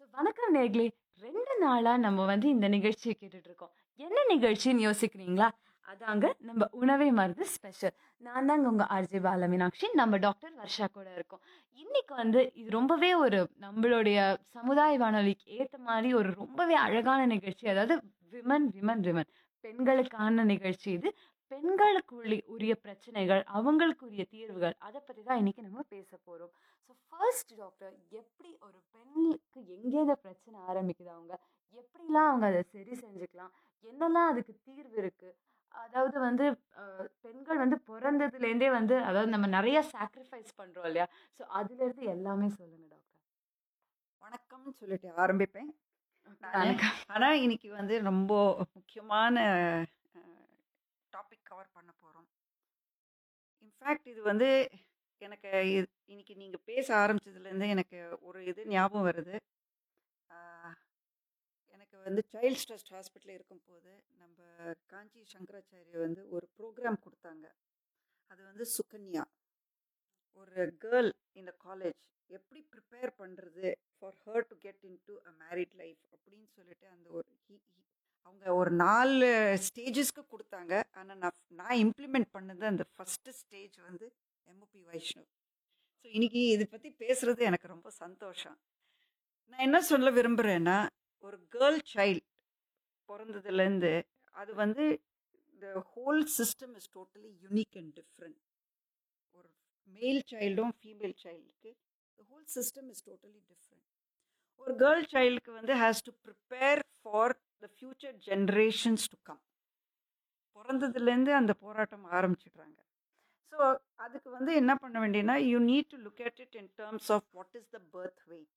வணக்கம் நேர்களே ரெண்டு நாளா நம்ம வந்து இந்த நிகழ்ச்சியை கேட்டுட்டு இருக்கோம் என்ன நிகழ்ச்சின்னு யோசிக்கிறீங்களா அதாங்க நம்ம உணவே மருந்து ஸ்பெஷல் நான் தாங்க உங்க ஆர்ஜே பால மீனாட்சி நம்ம டாக்டர் வர்ஷா கூட இருக்கோம் இன்னைக்கு வந்து இது ரொம்பவே ஒரு நம்மளுடைய சமுதாய வானொலிக்கு ஏற்ற மாதிரி ஒரு ரொம்பவே அழகான நிகழ்ச்சி அதாவது விமன் விமன் விமன் பெண்களுக்கான நிகழ்ச்சி இது பெண்களுக்கு உள்ள- உரிய பிரச்சனைகள் அவங்களுக்குரிய தீர்வுகள் அதை பற்றி தான் இன்னைக்கு நம்ம பேச போகிறோம் ஸோ ஃபர்ஸ்ட் டாக்டர் எப்படி ஒரு பெண்ணுக்கு எங்கேருந்து பிரச்சனை ஆரம்பிக்குது அவங்க எப்படிலாம் அவங்க அதை சரி செஞ்சுக்கலாம் என்னெல்லாம் அதுக்கு தீர்வு இருக்குது அதாவது வந்து அஹ், பெண்கள் வந்து பிறந்ததுலேருந்தே வந்து அதாவது நம்ம நிறைய சாக்ரிஃபைஸ் பண்ணுறோம் இல்லையா ஸோ அதுலேருந்து எல்லாமே சொல்லுங்கள் டாக்டர் வணக்கம்னு சொல்லிட்டு ஆரம்பிப்பேன் நானு. வணக்கம். ஆனால் இன்னைக்கு வந்து ரொம்ப முக்கியமான டாபிக் கவர் பண்ண போகிறோம் இன்ஃபேக்ட் இது வந்து எனக்கு இது- இன்னைக்கு நீங்கள் பேச ஆரம்பிச்சதுலேருந்து எனக்கு ஒரு இது ஞாபகம் வருது ஆஹ், எனக்கு வந்து சைல்ட்ஸ் ட்ரஸ்ட் ஹாஸ்பிட்டலில் இருக்கும்போது நம்ம காஞ்சி சங்கராச்சாரிய வந்து ஒரு ப்ரோக்ராம் கொடுத்தாங்க அது வந்து சுகன்யா ஒரு கேர்ள் இந்த காலேஜ் எப்படி ப்ரிப்பேர் பண்ணுறது for her to get into a married life அப்படின்னு சொல்லிட்டு அந்த ஒரு he- he- அவங்க ஒரு நாலு ஸ்டேஜஸ்க்கு கொடுத்தாங்க ஆனால் நான் நான் இம்ப்ளிமெண்ட் பண்ணது அந்த ஃபஸ்ட்டு ஸ்டேஜ் வந்து எம்ஓபி வைஷ்ணவ் ஸோ இன்னைக்கு இதை பற்றி பேசுகிறது எனக்கு ரொம்ப சந்தோஷம் நான் என்ன சொல்ல விரும்புகிறேன்னா ஒரு கேர்ள் சைல்ட் பிறந்ததுலேருந்து அது வந்து the whole system is totally unique and different ஒரு மேல் சைல்டும் ஃபீமேல் சைல்டுக்கு the whole system is totally different ஒரு கேர்ள் சைல்டுக்கு வந்து has to prepare for the future generations to come பிறந்ததுலேருந்து அந்த போராட்டம் ஆரம்பிச்சிடுறாங்க ஸோ அதுக்கு வந்து என்ன பண்ண வேண்டியனா you need to look at it in terms of what is the birth weight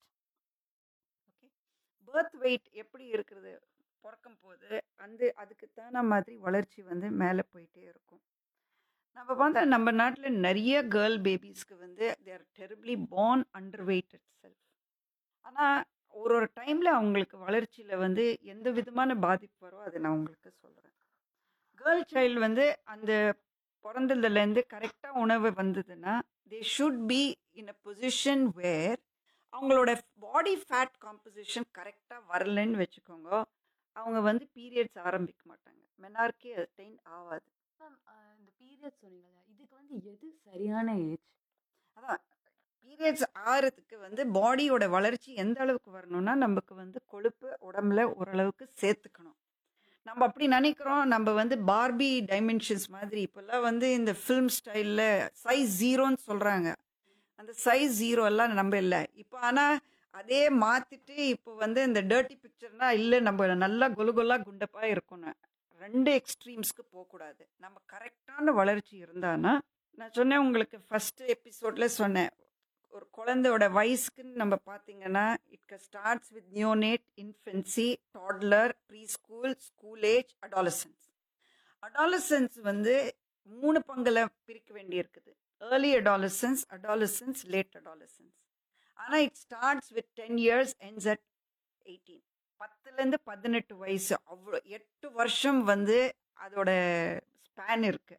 okay birth weight எப்படி இருக்குது பிறக்கும் போது அந்த அதுக்கு தகுந்த மாதிரி வளர்ச்சி வந்து மேலே போயிட்டே இருக்கும் நம்ம வந்து நம்ம நாட்டில் நிறைய கேர்ள் பேபிஸ்க்கு வந்து there terribly born under weight itself ஆனால் ஒரு ஒரு டைமில் அவங்களுக்கு வளர்ச்சியில் வந்து எந்த விதமான பாதிப்பு வரும் அதை நான் உங்களுக்கு சொல்கிறேன் கேர்ள் சைல்டு வந்து அந்த பிறந்ததுலேருந்து கரெக்டாக உணவு வந்ததுன்னா they should be in a position where அவங்களோட பாடி ஃபேட் காம்போசிஷன் கரெக்டாக வரலன்னு வச்சுக்கோங்க அவங்க வந்து பீரியட்ஸ் ஆரம்பிக்க மாட்டாங்க மெனார்க்கே அட்டைன் ஆகாது மேம் இந்த பீரியட் சொன்னீங்கல்ல இதுக்கு வந்து எது சரியான ஏஜ் அதான் பீரியட்ஸ் ஆகிறதுக்கு வந்து பாடியோட வளர்ச்சி எந்த அளவுக்கு வரணும்னா நமக்கு வந்து கொழுப்பு உடம்புல ஓரளவுக்கு சேர்த்துக்கணும் நம்ம அப்படி நினைக்கிறோம் நம்ம வந்து பார்பி டைமென்ஷன்ஸ் மாதிரி இப்போல்லாம் வந்து இந்த ஃபிலிம் ஸ்டைலில் சைஸ் ஜீரோன்னு சொல்கிறாங்க அந்த சைஸ் ஜீரோ எல்லாம் நம்ம இல்லை இப்போ ஆனால் அதே மாற்றிட்டு இப்போ வந்து இந்த டர்ட்டி பிக்சர்னா இல்லை நம்ம நல்லா கொலுகொல்லா குண்டப்பாக இருக்கணும் ரெண்டு எக்ஸ்ட்ரீம்ஸ்க்கு போகக்கூடாது நம்ம கரெக்டான வளர்ச்சி இருந்தானா நான் சொன்னேன் உங்களுக்கு ஃபஸ்ட்டு எபிசோடில் சொன்னேன் ஒரு குழந்தையோட வயசுக்குன்னு நம்ம பார்த்தீங்கன்னா it starts with neonate infancy toddler preschool school age adolescence adolescence வந்து மூணு பங்கில் பிரிக்க வேண்டியிருக்குது early adolescence adolescence late adolescence ஆனால் it starts with ten years ends at eighteen பத்துலேருந்து பதினெட்டு வயசு அவ்வளோ எட்டு வருஷம் வந்து அதோட ஸ்பேன் இருக்கு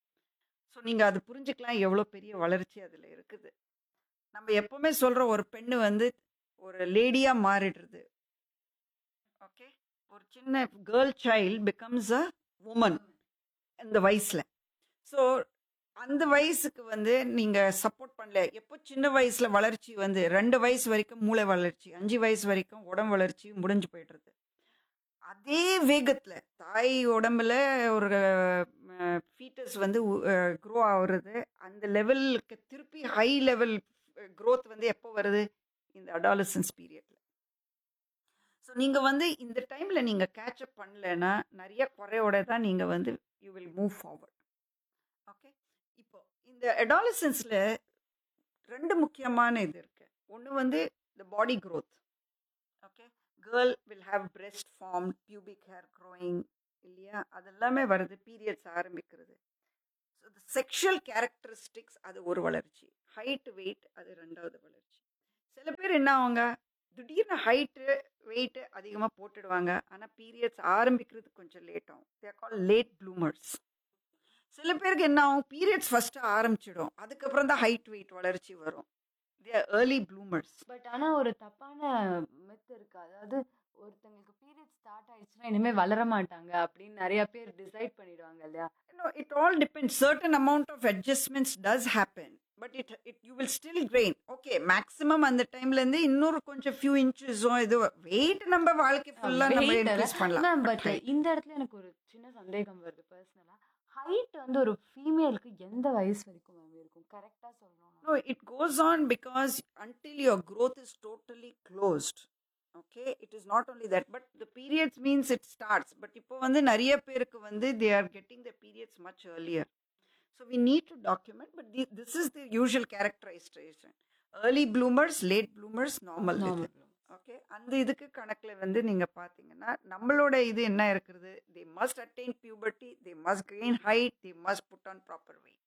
ஸோ நீங்கள் அது புரிஞ்சுக்கலாம் எவ்வளோ பெரிய வளர்ச்சி அதில் இருக்குது நம்ம எப்பவுமே சொல்கிற ஒரு பெண்ணு வந்து ஒரு லேடியாக மாறிடுறது ஓகே ஒரு சின்ன girl child becomes a woman இந்த வயசில் ஸோ அந்த வயசுக்கு வந்து நீங்கள் சப்போர்ட் பண்ணல எப்போ சின்ன வயசில் வளர்ச்சி வந்து ரெண்டு வயசு வரைக்கும் மூளை வளர்ச்சி அஞ்சு வயசு வரைக்கும் உடம்பு வளர்ச்சி முடிஞ்சு போயிடுறது அதே வேகத்தில் தாய் உடம்புல ஒரு ஃபீட்டஸ் வந்து க்ரோ ஆகுறது அந்த லெவலுக்கு திருப்பி ஹை லெவல் க்ரோத் வந்து எப்போ வருது இந்த அடாலசன்ஸ் பீரியடில் ஸோ நீங்கள் வந்து இந்த டைமில் நீங்கள் கேட்சப் பண்ணலைன்னா நிறைய குறையோட தான் நீங்கள் வந்து you will move forward okay இப்போ இந்த அடாலசன்ஸில் ரெண்டு முக்கியமான இது இருக்குது ஒன்று வந்து the body growth okay girl will have breast form pubic hair growing இல்லையா அதெல்லாமே வருது பீரியட்ஸ் ஆரம்பிக்கிறது ஸோ த செக்ஷுவல் கேரக்டரிஸ்டிக்ஸ் அது ஒரு வளர்ச்சி ஹைட் வெயிட் அது ரெண்டாவது வளர்ச்சி சில பேர் என்ன ஆவாங்க திடீர்னு ஹைட்டு வெயிட்டு அதிகமாக போட்டுடுவாங்க ஆனால் பீரியட்ஸ் ஆரம்பிக்கிறது கொஞ்சம் லேட் ஆகும் தேர் கால் லேட் ப்ளூமர்ஸ் சில பேருக்கு என்ன ஆகும் பீரியட்ஸ் ஃபஸ்ட்டு ஆரம்பிச்சிடும் அதுக்கப்புறம் தான் ஹைட் வெயிட் வளர்ச்சி வரும் தே ஏர்லி ப்ளூமர்ஸ் பட் ஆனா ஒரு தப்பான மித் இருக்கு அதாவது ஒருத்தங்களுக்கு பீரியட் ஸ்டார்ட் ஆயிடுச்சுன்னா இனிமே வளர மாட்டாங்க அப்படின்னு நிறைய பேர் டிசைட் பண்ணிடுவாங்க இல்லையா No, it all depends. Certain amount of adjustments does happen, but it it you will still gain. Okay, maximum அந்த டைம்ல இருந்து இன்னொரு கொஞ்சம் few inches இது வெயிட் நம்ம வாழ்க்கை ஃபுல்லா நம்ம Weight இன்க்ரீஸ் பண்ணலாம் மேம் But பட் height- இந்த இடத்துல எனக்கு ஒரு சின்ன சந்தேகம் வருது பர்சனலா ஹைட் வந்து ஒரு ஃபீமேலுக்கு எந்த வயசு வரைக்கும் மேம் இருக்கும் கரெக்டா சொல்லணும் No, it goes on because until your growth is totally closed. Okay, it is not only that, but the periods means it starts. But இப்போ வந்து நிறைய பேருக்கு வந்து they are getting the periods much earlier. So we need to document, but the, this is the usual characterization. Early bloomers, late bloomers, normal. இது. Normal okay அந்த இதுக்கு கணக்கில் வந்து நீங்கள் பார்த்தீங்கன்னா நம்மளோட இது என்ன இருக்கிறது they must attain puberty they must gain height they must put on proper weight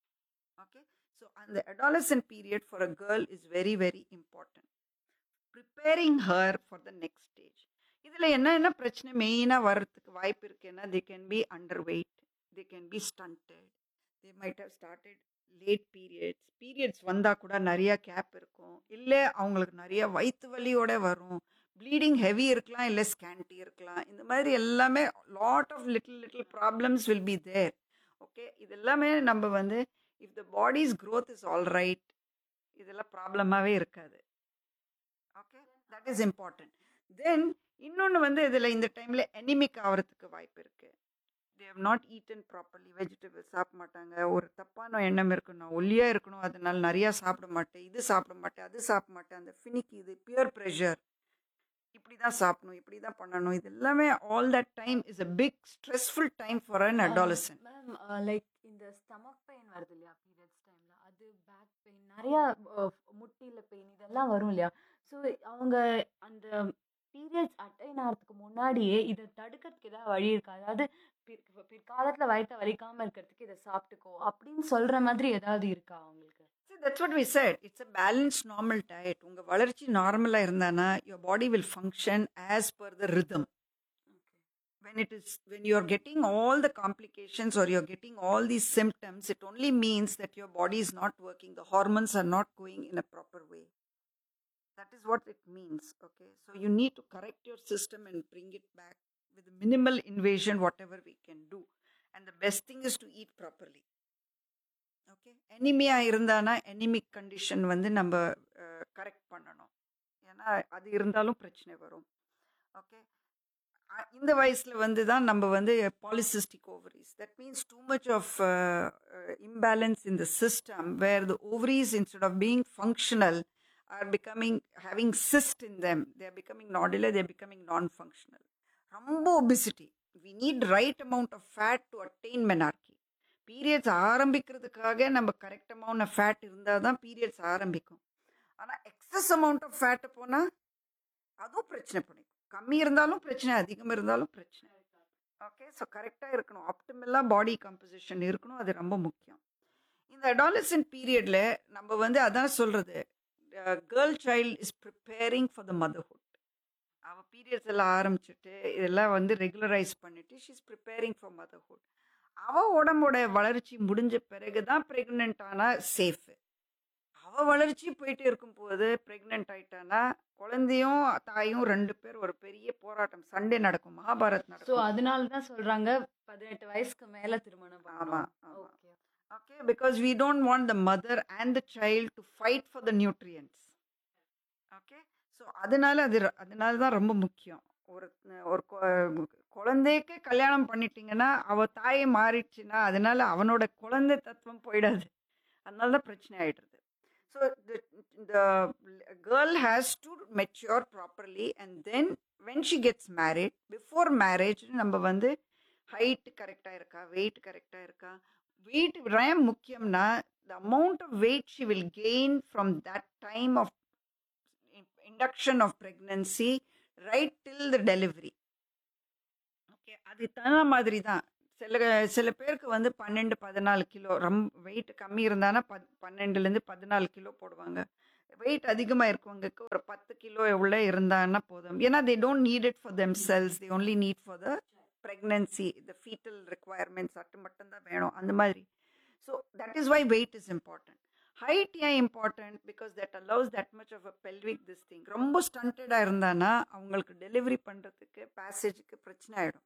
okay so அந்த adolescent period for a girl is very very important preparing her for the next stage இதில் என்ன என்ன பிரச்சனை மெயினாக வர்றதுக்கு வாய்ப்பு இருக்குன்னா they can be under weight they can be stunted they might have started late periods periods வந்தால் கூட நிறையா கேப் இருக்கும் இல்லை அவங்களுக்கு நிறைய வயிற்று வலியோட வரும் ப்ளீடிங் ஹெவி இருக்கலாம் இல்லை ஸ்கேண்டி இருக்கலாம் இந்த மாதிரி எல்லாமே lot of little little problems will be there okay இது எல்லாமே நம்ம வந்து if the body's growth is all right இதெல்லாம் ப்ராப்ளமாகவே இருக்காது okay that is important then இன்னொன்று வந்து இதில் இந்த டைமில் எனிமிக் ஆகிறதுக்கு வாய்ப்பு இருக்குது they have not eaten properly vegetables சாப்பிட மாட்டாங்க ஒரு தப்பான எண்ணம் இருக்கும் நான் ஒல்லியாக இருக்கணும் அதனால நிறையா சாப்பிட மாட்டேன் இது சாப்பிட மாட்டேன் அது சாப்பிட மாட்டேன் அந்த ஃபினிக் இது பியர் ப்ரெஷர் இப்படி தான் சாப்பிடணும் இப்படி தான் பண்ணணும் இது எல்லாமே all that time is a big stressful time for an adolescent ma'am like இந்த ஸ்டமக் பெயின் வருது இல்லையா பீரியட்ஸ் டைம்ல அது பேக் பெயின் நிறைய அஹ், முட்டியில பெயின் இதெல்லாம் வரும் இல்லையா ஸோ அவங்க அந்த பீரியட்ஸ் அட்டைன் ஆகிறதுக்கு முன்னாடியே இதை தடுக்கிறதுக்கு ஏதாவது வழி இருக்கா அதாவது பிற்- பிற்காலத்துல வயிற்ற வலிக்காம இருக்கிறதுக்கு இதை சாப்பிட்டுக்கோ அப்படின்னு சொல்ற மாதிரி ஏதாவது இருக்கா அவங்களுக்கு See, that's what we said. It's a balanced normal diet. உங்க வளர்ச்சி நார்மலா இருந்தானா your body will function as per the rhythm. When it is when you are getting all the complications or you're getting all these symptoms, it only means that your body is not working. The hormones are not going in a proper way. That is what it means. Okay. So you need to correct your system and bring it back with minimal invasion, whatever we can do. And the best thing is to eat properly. Okay anaemia இருந்தானா anaemic condition வந்து நம்ம correct பண்ணணும் ஏன்னா அது இருந்தாலும் பிரச்சனை வரும் okay இந்த வயசில் வந்து தான் நம்ம வந்து polycystic ovaries that means too much of imbalance in the system where the ovaries instead of being functional are becoming having cyst in them they becoming நாடுல தேர் பிகமிங் நான் ஃபங்க்ஷனல் ரொம்ப obesity we need right amount of fat to attain menarche periods ஆரம்பிக்கிறதுக்காக நம்ம correct amount of fat இருந்தால் தான் periods ஆரம்பிக்கும் ஆனால் excess amount of fat போனால் அதுவும் பிரச்சனை பண்ணிக்கும் கம்மி இருந்தாலும் பிரச்சனை அதிகம் இருந்தாலும் பிரச்சனை ஓகே ஸோ கரெக்டாக இருக்கணும் ஆப்டிமலாக பாடி கம்போசிஷன் இருக்கணும் அது ரொம்ப முக்கியம் இந்த அடாலசன்ட் பீரியடில் நம்ம வந்து அதான் சொல்கிறது girl child is preparing for the motherhood அவள் பீரியட்ஸ் எல்லாம் ஆரம்பிச்சுட்டு இதெல்லாம் வந்து ரெகுலரைஸ் பண்ணிட்டு she is preparing for motherhood அவள் உடம்போட வளர்ச்சி முடிஞ்ச பிறகு தான் ப்ரெக்னென்ட் ஆனால் சேஃபு அவள் வளர்ச்சி போயிட்டு இருக்கும்போது ப்ரெக்னென்ட் ஆயிட்டானா குழந்தையும் தாயும் ரெண்டு பேர் ஒரு பெரிய போராட்டம் சண்டே நடக்கும் மகாபாரத் ஸோ நடக்கும் அதனால தான் சொல்றாங்க பதினெட்டு வயசுக்கு மேல திருமணம் ஆமா, பண்ணணும் ஆமா. Okay okay because we don't want the mother and the child to fight for the nutrients okay so அதனால அது ர- அதனால தான் ரொம்ப முக்கியம் ஒரு ஒரு கொ- குழந்தைக்கு கல்யாணம் பண்ணிட்டீங்கன்னா அவ தாயை மாறிடுச்சுன்னா அதனால அவனோட குழந்தை தத்துவம் போயிடாது அதனால தான் பிரச்சனை ஆயிடுறது so the girl has to mature properly and then when she gets married before marriage நம்ம வந்து ஹைட் கரெக்டாக இருக்கா வெயிட் கரெக்டாக இருக்கா வெயிட் ஏன் முக்கியம்னா the amount of weight she will gain from that time of induction of pregnancy right till the delivery okay அது தகுந்த மாதிரி தான் சில சில பேருக்கு வந்து பன்னெண்டு பதினாலு கிலோ ரொம்ப வெயிட் கம்மி இருந்தானா பத் பன்னெண்டுலேருந்து பதினாலு கிலோ போடுவாங்க வெயிட் அதிகமாக இருக்கவங்களுக்கு ஒரு பத்து கிலோ எவ்வளோ இருந்தான்னா போதும் ஏன்னா they don't need it for them cells they only need for the pregnancy the fetal requirements அட்டு மட்டும்தான் வேணும் அந்த மாதிரி so that is why weight is important height ஏன் important because that allows that much of a pelvic this thing ரொம்ப ஸ்டண்டடாக இருந்தானா அவங்களுக்கு டெலிவரி பண்ணுறதுக்கு பேசேஜுக்கு பிரச்சனை ஆகிடும்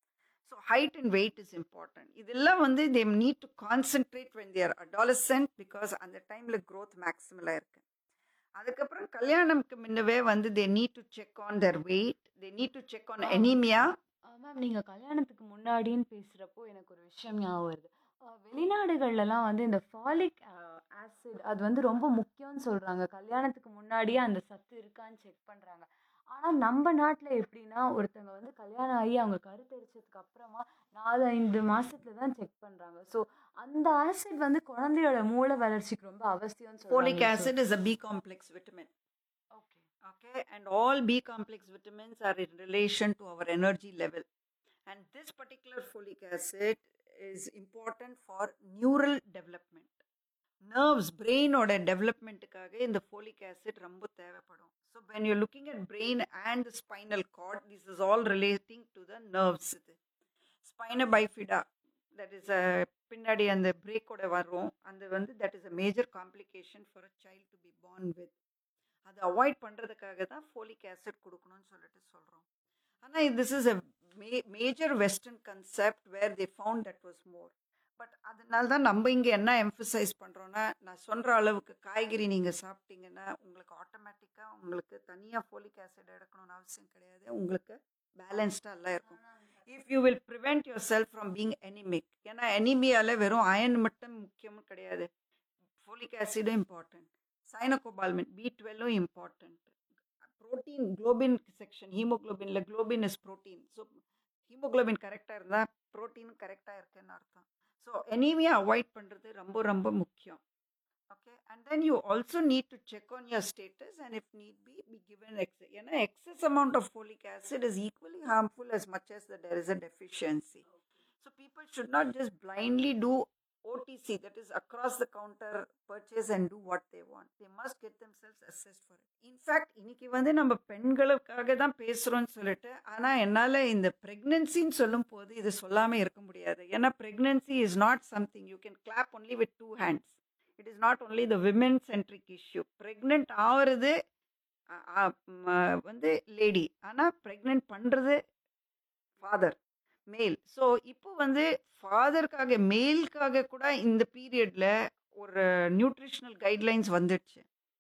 so height and weight is important இதெல்லாம் வந்து they need to concentrate when they're adolescent because அந்த டைமில் க்ரோத் மேக்ஸிமலாக இருக்கு அதுக்கப்புறம் கல்யாணம்க்கு முன்னவே வந்து they need to check on their weight they need to check on ah. Anaemia ma'am நீங்கள் கல்யாணத்துக்கு முன்னாடின்னு பேசுகிறப்போ எனக்கு ஒரு விஷயம் ஞாபகம் வருது அஹ் வெளிநாடுகள்லலாம் வந்து இந்த ஃபாலிக் ஆசிட் அது வந்து ரொம்ப முக்கியம்னு சொல்கிறாங்க கல்யாணத்துக்கு முன்னாடியே அந்த சத்து இருக்கான்னு செக் பண்ணுறாங்க ஆனால் நம்ம நாட்டில் எப்படின்னா ஒருத்தங்க வந்து கல்யாணம் ஆகி அவங்க கருத்தரிச்சதுக்கு அப்புறமா நாலு ஐந்து மாசத்துல தான் செக் பண்ணுறாங்க ஸோ அந்த ஆசிட் வந்து குழந்தையோட மூளை வளர்ச்சிக்கு ரொம்ப அவசியம்னு folic சொல்றாங்க. So- acid is a b complex vitamin Okay. okay and all b complex vitamins are in relation to our energy level and this particular folic acid is important for neural development nerves brain ஓட டெவலப்மெண்ட்டுக்காக இந்த folic acid ரொம்ப தேவைப்படும் so when you're looking at brain and the spinal cord this is all relating to the nerves இது spina bifida that is a பின்னாடி அந்த பிரேக்கோட வரும் அந்த வந்து that is a major complication for a child to be born with அதை avoid பண்ணுறதுக்காக தான் folic acid கொடுக்கணும்னு சொல்லிட்டு சொல்கிறோம் ஆனால் this is a may major western concept where they found that was more but அதனால தான் நம்ம இங்கே என்ன எம்ஃபசைஸ் பண்ணுறோன்னா நான் சொல்கிற அளவுக்கு காய்கறி நீங்கள் சாப்பிட்டீங்கன்னா உங்களுக்கு ஆட்டோமேட்டிக்காக உங்களுக்கு தனியாக ஃபோலிக் ஆசிட் எடுக்கணும்னு அவசியம் கிடையாது உங்களுக்கு பேலன்ஸ்டாக எல்லாம் இருக்கும் if you will prevent your self from being எனிமிக் ஏன்னா எனிமியால் வெறும் அயன் மட்டும் முக்கியமும் கிடையாது folic ஆசிடும் important சைனோகோபால்மின் B டுவெல்லும் important protein globin section ஹீமோக்ளோபினில் globin is protein so haemoglobin கரெக்டாக இருந்தால் ப்ரோட்டீனும் கரெக்டாக இருக்குன்னு அர்த்தம் ஸோ எனிமியா அவாய்ட் பண்ணுறது ரொம்ப ரொம்ப முக்கியம் okay and then you also need to check on your status and if need be be given ex ஏன்னா excess amount of folic acid is equally harmful as much as that there is a deficiency. So people should not just blindly do OTC, that is across the counter purchase and do what they want. They must get themselves assessed for it. In fact, இன்னைக்கு வந்து நம்ம பெண்களுக்காக தான் பேசுகிறோம்னு சொல்லிட்டு ஆனால் என்னால் இந்த ப்ரெக்னென்சின்னு சொல்லும் போது இது சொல்லாமல் இருக்க முடியாது ஏன்னா pregnancy is not something you can clap only with two hands it is not only the women centric issue pregnant ஆகிறது அ- அ- ம- வந்து லேடி ஆனால் ப்ரெக்னென்ட் பண்ணுறது ஃபாதர் மேல் ஸோ இப்போ வந்து ஃபாதருக்காக மேலுக்காக கூட இந்த பீரியடில் ஒரு நியூட்ரிஷனல் கைட்லைன்ஸ் வந்துடுச்சு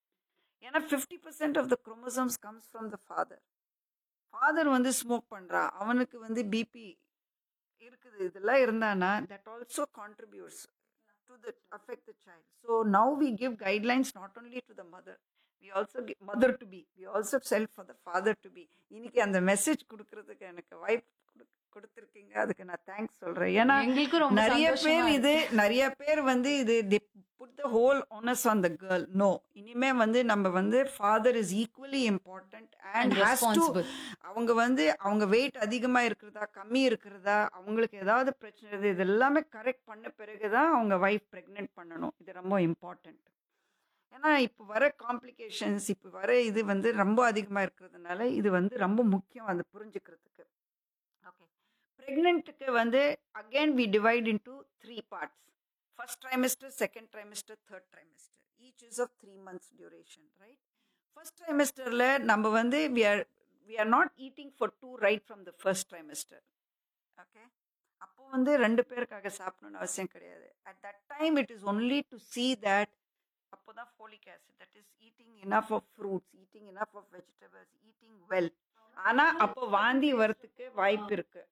ஏன்னா fifty percent of the chromosomes comes from the father father வந்து ஸ்மோக் பண்ணுறா அவனுக்கு வந்து பிபி இருக்குது இதெல்லாம் இருந்தானா that also contributes to the affect the child so now we give guidelines not only to the mother we also mother to be we also self for the father to be இன்னைக்கு அந்த message கொடுக்கறதுக்கு எனக்கு வாய்ப்பு கொடுத்துருக்கீங்க அதுக்கு நான் thanks சொல்கிறேன் ஏன்னா எங்களுக்கும் ரொம்ப நிறைய சந்தோஷமா பேர் இருக்கு. இது நிறைய பேர் வந்து இது the put the whole onus on the girl no இனிமே வந்து நம்ம வந்து father is equally important and and has to responsible. அவங்க வந்து அவங்க வெயிட் அதிகமாக இருக்கிறதா கம்மி இருக்கிறதா அவங்களுக்கு ஏதாவது பிரச்சனை இருக்குது இது எல்லாமே கரெக்ட் பண்ண பிறகு தான் அவங்க ஒய்ஃப் ப்ரெக்னென்ட் பண்ணணும் இது ரொம்ப இம்பார்ட்டண்ட் ஏன்னா இப்போ வர காம்ப்ளிகேஷன்ஸ் இப்போ வர இது வந்து ரொம்ப அதிகமாக இருக்கிறதுனால இது வந்து ரொம்ப முக்கியம் அதை புரிஞ்சுக்கிறதுக்கு ஓகே ப்ரெக்னென்ட்டுக்கு வந்து again we divide into three parts first trimester second trimester third trimester each is of three months duration right first ட்ரைமிஸ்டரில் நம்ம வந்து we are we are not eating for two right from the first trimester okay அப்போ வந்து ரெண்டு பேருக்காக சாப்பிடணும்னு அவசியம் கிடையாது at that time it is only to see that அப்போ தான் folic acid that is eating enough of fruits eating enough of vegetables eating well ஆனால் அப்போ வாந்தி வரத்துக்கு வாய்ப்பு இருக்கு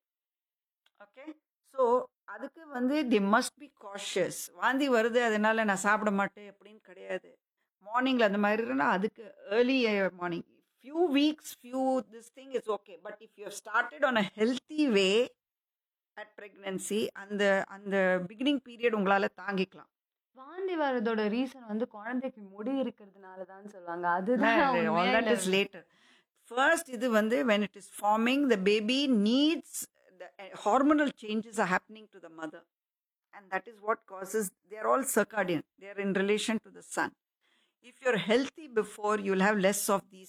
ஓகே ஸோ அதுக்கு வந்து தி மஸ்ட் பி காஷியஸ் வாந்தி வருது அதனால நான் சாப்பிட மாட்டேன் அப்படின்னு கிடையாது மார்னிங்கில் அந்த மாதிரி இருந்தால் அதுக்கு early morning few weeks few this thing is okay but if you started on a healthy way at pregnancy அந்த அந்த பிகினிங் பீரியட் உங்களால் தாங்கிக்கலாம் வாந்தி வரதோட ரீசன் வந்து குழந்தைக்கு முடி இருக்கிறதுனால தான் சொல்லுவாங்க அதுதான் all உண்மையா that இல்ல. is later first இது வந்து when it is forming the baby needs the uh, hormonal changes are happening to the mother and that is what causes they are all circadian they are in relation to the sun if you're healthy before you'll have less of these